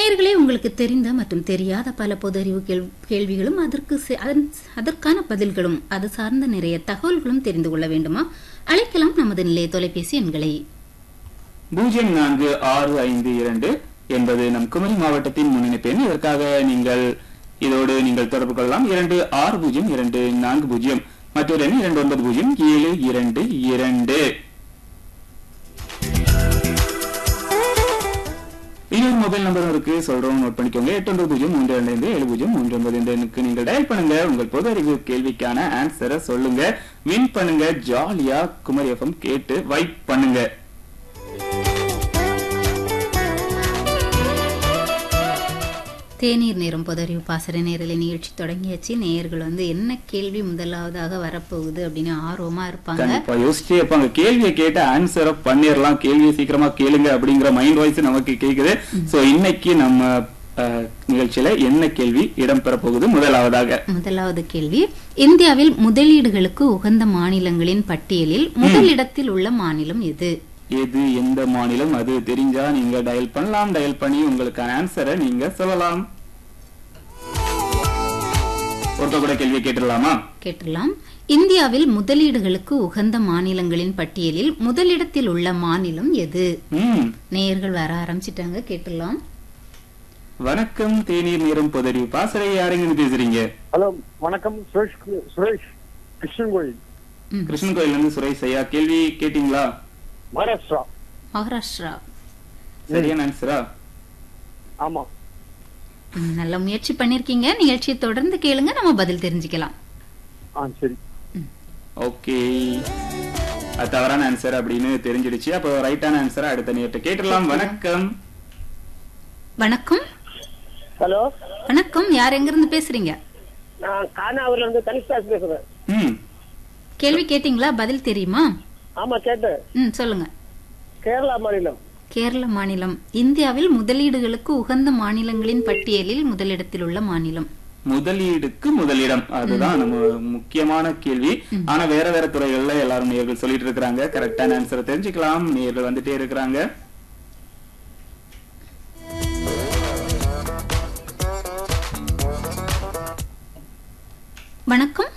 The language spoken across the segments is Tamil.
நேயர்களே உங்களுக்கு தெரிந்த மற்றும் தெரியாத பல பொது அறிவு கேள்- கேள்விகளும் அதற்கு செ- அதன்- அதற்கான பதில்களும் அது சார்ந்த நிறைய தகவல்களும் தெரிந்து கொள்ள வேண்டுமா அழைக்கலாம் நமது நிலைய தொலைபேசி எண்களை பூஜ்ஜியம் நான்கு ஆறு ஐந்து இரண்டு என்பது நம் குமரி மாவட்டத்தின் முன்னணி பெண் இதற்காக நீங்கள் இதோடு நீங்கள் தொடர்பு கொள்ளலாம் இரண்டு ஆறு பூஜ்ஜியம் இரண்டு நான்கு பூஜ்ஜியம் மற்றொரு எண் இரண்டு ஒன்பது பூஜ்ஜியம் ஏழு இரண்டு இரண்டு இன்னொரு மொபைல் நம்பரும் இருக்கு சொல்றோம் நோட் பண்ணிக்கோங்க எட்டு ஒன்பது பூஜ்ஜியம் மூன்று ரெண்டு ஐந்து ஏழு பூஜ்ஜியம் மூன்று ஒன்பது இந்த எண்ணுக்கு நீங்கள் டயல் பண்ணுங்க உங்கள் பொது அறிவு கேள்விக்கான ஆன்சரை சொல்லுங்க வின் பண்ணுங்க ஜாலியா குமரி எஃப்எம் கேட்டு வைப் பண்ணுங்க தேநீர் நேரம் பொது அறிவு பாசற நேரலை நிகழ்ச்சி தொடங்கியாச்சு நேயர்கள் வந்து என்ன கேள்வி முதலாவதாக வரப்போகுது அப்படின்னு ஆர்வமா இருப்பாங்க கண்டிப்பா யோசிச்சே இருப்பாங்க கேள்வியை கேட்ட ஆன்சரை பண்ணிடலாம் கேள்வியை சீக்கிரமா கேளுங்க அப்படிங்கிற மைண்ட் வாய்ஸ் நமக்கு கேக்குது சோ இன்னைக்கு நம்ம அஹ், நிகழ்ச்சியில என்ன கேள்வி இடம்பெற போகுது முதலாவதாக முதலாவது கேள்வி இந்தியாவில் முதலீடுகளுக்கு உகந்த மாநிலங்களின் பட்டியலில் முதலிடத்தில் உள்ள மாநிலம் எது எது எந்த மாநிலம் அது தெரிஞ்சா நீங்க டயல் பண்ணலாம் டயல் பண்ணி உங்களுக்கான ஆன்சரை நீங்க சொல்லலாம் ஒருத்த கூட கேள்வி கேட்டுடலாமா கேட்டலாம் இந்தியாவில் முதலீடுகளுக்கு உகந்த மாநிலங்களின் பட்டியலில் முதலிடத்தில் உள்ள மாநிலம் எது ம் நேயர்கள் வர ஆரம்பிச்சிட்டாங்க கேட்டலாம் வணக்கம் தேநீர் நேரம் பொதறிவு பாசறை யாருங்கன்னு பேசுறீங்க ஹலோ வணக்கம் சுரேஷ் கு- சுரேஷ் கிருஷ்ணன் கோயில் ம், கிருஷ்ணன் கோயில்ல இருந்து சுரேஷ் ஐயா கேள்வி கேட்டீங்களா மகாராஷ்டிரா மகாராஷ்டிரா சரியான ஆன்சரா ஆமா ம், நல்ல முயற்சி பண்ணிருக்கீங்க நிகழ்ச்சியை தொடர்ந்து கேளுங்க நம்ம பதில் தெரிஞ்சுக்கலாம் ஆ சரி ஓகே அது தவறான ஆன்சர் அப்படின்னு தெரிஞ்சிடுச்சு அப்போ ரைட்டான ஆன்சரை அடுத்த நேரத்தை கேட்டுடலாம் வணக்கம் வணக்கம் ஹலோ வணக்கம் யார் எங்க இருந்து பேசுறீங்க நான் கானாவூர்ல இருந்து தனிஷ்தாஸ் பேசுறேன் ம் கேள்வி கேட்டீங்களா பதில் தெரியுமா ஆமா கேட்டேன் ம் சொல்லுங்க கேரளா மாநிலம் கேரள மாநிலம் இந்தியாவில் முதலீடுகளுக்கு உகந்த மாநிலங்களின் பட்டியலில் முதலிடத்தில் உள்ள மாநிலம் முதலீடுக்கு முதலிடம் அதுதான் நம்ம முக்கியமான கேள்வி ஆனா வேற வேற துறைகள்ல எல்லாரும் நேர்கள் சொல்லிட்டு இருக்காங்க கரெக்டான ஆன்சரை தெரிஞ்சுக்கலாம் நேர்கள் வந்துட்டே இருக்கிறாங்க வணக்கம்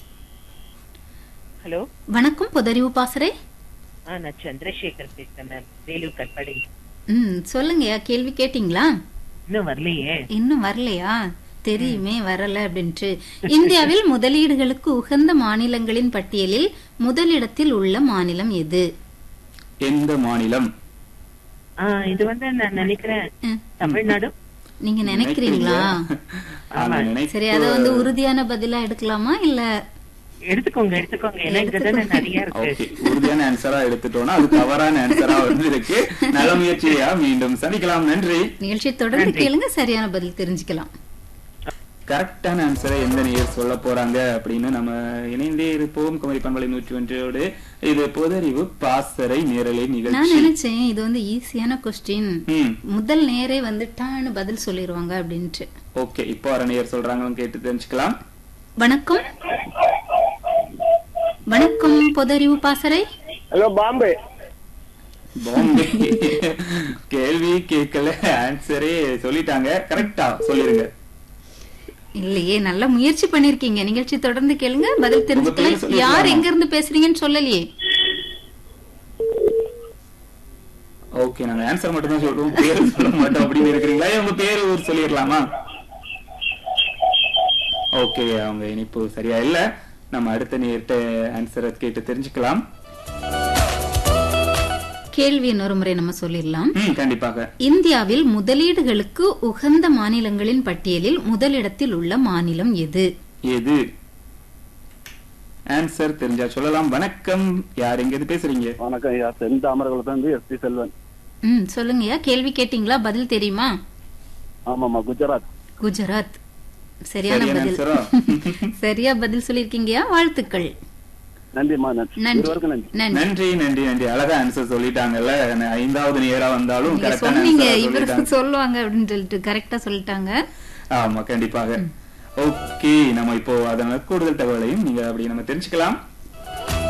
ஹலோ வணக்கம் பொதறிவு பாசறை ஆ நான் சந்திரசேகர் பேசுறேன் மேம் வேலூர் கட்பாடி ம் சொல்லுங்கய்யா கேள்வி கேட்டீங்களா இன்னும் வரலையே இன்னும் வரலையா தெரியுமே வரல அப்படின்ட்டு இந்தியாவில் முதலீடுகளுக்கு உகந்த மாநிலங்களின் பட்டியலில் முதலிடத்தில் உள்ள மாநிலம் எது எந்த மாநிலம் ஆ இது வந்து நான் நினைக்கிறேன் ம், தமிழ்நாடு நீங்க நினைக்கிறீங்களா ஆனா நினைப்பு- சரி அத வந்து உறுதியான பதிலா எடுக்கலாமா இல்ல எடுத்துக்கோங்க எடுத்துக்கோங்க ஏன்னா இங்க தானே நிறைய இருக்கு ஓகே உறுதியான ஆன்சரா எடுத்துட்டோம்னா அது தவறான ஆன்சரா வந்து இருக்கு நல்ல முயற்சியா மீண்டும் சந்திக்கலாம் நன்றி நிகழ்ச்சியை தொடர்ந்து கேளுங்க சரியான பதில் தெரிஞ்சுக்கலாம் கரெக்டான ஆன்சரை எந்த நேயர் சொல்ல போறாங்க அப்படின்னு நம்ம இணைந்தே இருப்போம் குமரி பண்பலை நூற்றி ஒன்றோடு இது பொதறிவு பாசறை நேரலை நான் நிகழ்ச்சி நினைச்சேன் இது வந்து ஈஸியான கொஸ்டின் ம் முதல் நேரே வந்து டான்னு பதில் சொல்லிருவாங்க அப்படின்ட்டு ஓகே இப்போ வர நேயர் சொல்றாங்கன்னு கேட்டு தெரிஞ்சுக்கலாம் வணக்கம் வணக்கம் பொதறிவு பாசறை ஹலோ பாம்பே பாம்பே கேள்வி கேட்கல ஆன்சரே சொல்லிட்டாங்க கரெக்டா சொல்லிருங்க இல்லையே நல்ல முயற்சி பண்ணிருக்கீங்க நிகழ்ச்சி தொடர்ந்து கேளுங்க பதில் பேர் தெரிஞ்சுக்கலாம் சொல்லிருக்கலாமா? யார் எங்க இருந்து பேசுறீங்கன்னு சொல்லலையே ஓகே நாங்க ஆன்சர் மட்டும் தான் சொல்றோம் பேர் சொல்ல மாட்டோம் அப்படின்னு இருக்கிறீங்களா ஏன் உங்க பேரு ஊர் சொல்லிடலாமா ஓகே அவங்க இனிப்பு சரியா இல்ல நம்ம அடுத்த நேர்கிட்ட ஆன்சரை கேட்டு தெரிஞ்சுக்கலாம் கேள்வி இன்னொரு முறை நம்ம சொல்லிடலாம் ம் கண்டிப்பாக இந்தியாவில் முதலீடுகளுக்கு உகந்த மாநிலங்களின் பட்டியலில் முதலிடத்தில் உள்ள மாநிலம் எது எது ஆன்சர் தெரிஞ்சா சொல்லலாம் வணக்கம் யார் எங்க இருந்து பேசுறீங்க வணக்கம் ஐயா தென் தாமரகுளத்துல இருந்து எஸ் பி செல்வன் ம் சொல்லுங்கய்யா கேள்வி கேட்டீங்களா பதில் தெரியுமா ஆமாமா குஜராத் குஜராத் சரியான சரியான பதில் ஆன்சரா சரியா பதில் சொல்லிருக்கீங்கயா வாழ்த்துக்கள் நன்றிம்மா நன்றி நன்றி இருவருக்கும் நன்றி நன்றி நன்றி நன்றி நன்றி அழகா ஆன்சர் சொல்லிட்டாங்கல்ல நான் ஐந்தாவது நேரா வந்தாலும் நீங்க கரெக்டான சொன்னீங்க ஆன்சர் இவரு சொல்லிட்டாங்க சொல்லுவாங்க அப்படின்னு சொல்லிட்டு கரெக்டா சொல்லிட்டாங்க ஆமா கண்டிப்பாக ஓகே நம்ம இப்போ அதனால கூடுதல் தகவலையும் நீங்க அப்படி நம்ம தெரிஞ்சுக்கலாம்